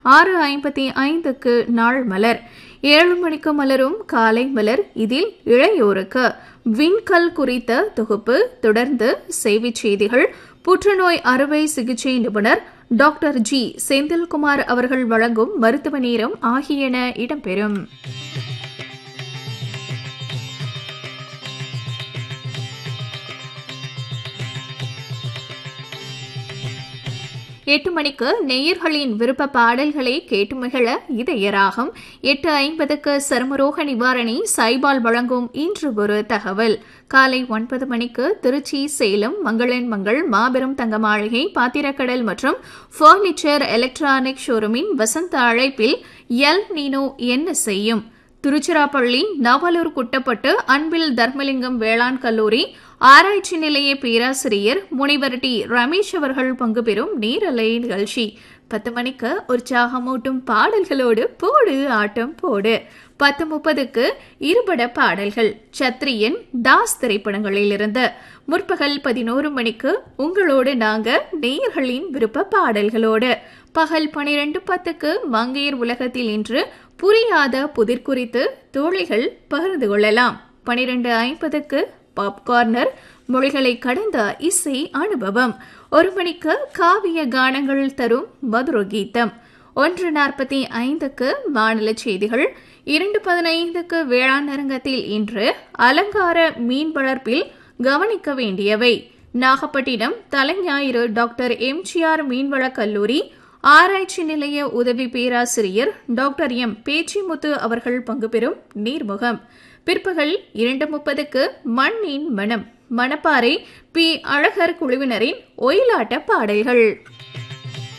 ஆறு ஐம்பத்தி ஐந்துக்கு நாள் மலர் ஏழு மணிக்கு மலரும் காலை மலர் இதில் இளையோருக்கு விண்கல் குறித்த தொகுப்பு தொடர்ந்து செய்திச் செய்திகள் புற்றுநோய் அறுவை சிகிச்சை நிபுணர் டாக்டர் ஜி செந்தில்குமார் அவர்கள் வழங்கும் மருத்துவ நேரம் ஆகியன இடம்பெறும் எட்டு மணிக்கு நேயர்களின் விருப்ப பாடல்களை கேட்டு மகிழ இதயராகும் எட்டு ஐம்பதுக்கு சருமரோக நிவாரணி சைபால் வழங்கும் இன்று ஒரு தகவல் காலை ஒன்பது மணிக்கு திருச்சி சேலம் மங்களன் மங்கள் மாபெரும் தங்க மாளிகை பாத்திரக்கடல் மற்றும் பர்னிச்சர் எலக்ட்ரானிக் ஷோரூமின் வசந்த அழைப்பில் எல் நீனோ என்ன செய்யும் திருச்சிராப்பள்ளி நவலூர் குட்டப்பட்டு அன்பில் தர்மலிங்கம் வேளாண் கல்லூரி ஆராய்ச்சி நிலைய பேராசிரியர் முனைவர் டி ரமேஷ் அவர்கள் பங்கு பெறும் நேரலை நிகழ்ச்சி பத்து மணிக்கு உற்சாகமூட்டும் பாடல்களோடு போடு ஆட்டம் போடு பத்து முப்பதுக்கு இருபட பாடல்கள் சத்ரியன் தாஸ் திரைப்படங்களிலிருந்து முற்பகல் பதினோரு மணிக்கு உங்களோடு நாங்க நேயர்களின் விருப்ப பாடல்களோடு பகல் பனிரெண்டு பத்துக்கு மங்கையர் உலகத்தில் இன்று புரியாத புதிர் குறித்து தோழிகள் பகிர்ந்து கொள்ளலாம் பனிரெண்டு ஐம்பதுக்கு பாப்கார்னர் மொழிகளை கடந்த இசை அனுபவம் ஒரு மணிக்கு காவிய கானங்கள் தரும் மதுர கீதம் ஒன்று நாற்பத்தி ஐந்துக்கு மாநில செய்திகள் இரண்டு பதினைந்துக்கு வேளாண் அரங்கத்தில் இன்று அலங்கார மீன் வளர்ப்பில் கவனிக்க வேண்டியவை நாகப்பட்டினம் தலைஞாயிறு டாக்டர் எம்ஜிஆர் மீன்வள கல்லூரி ஆராய்ச்சி நிலைய உதவி பேராசிரியர் டாக்டர் எம் பேச்சிமுத்து அவர்கள் பங்கு பெறும் நீர்முகம் பிற்பகல் இரண்டு முப்பதுக்கு மண்ணின் மனம் மணப்பாறை பி அழகர் குழுவினரின் ஒயிலாட்ட பாடல்கள்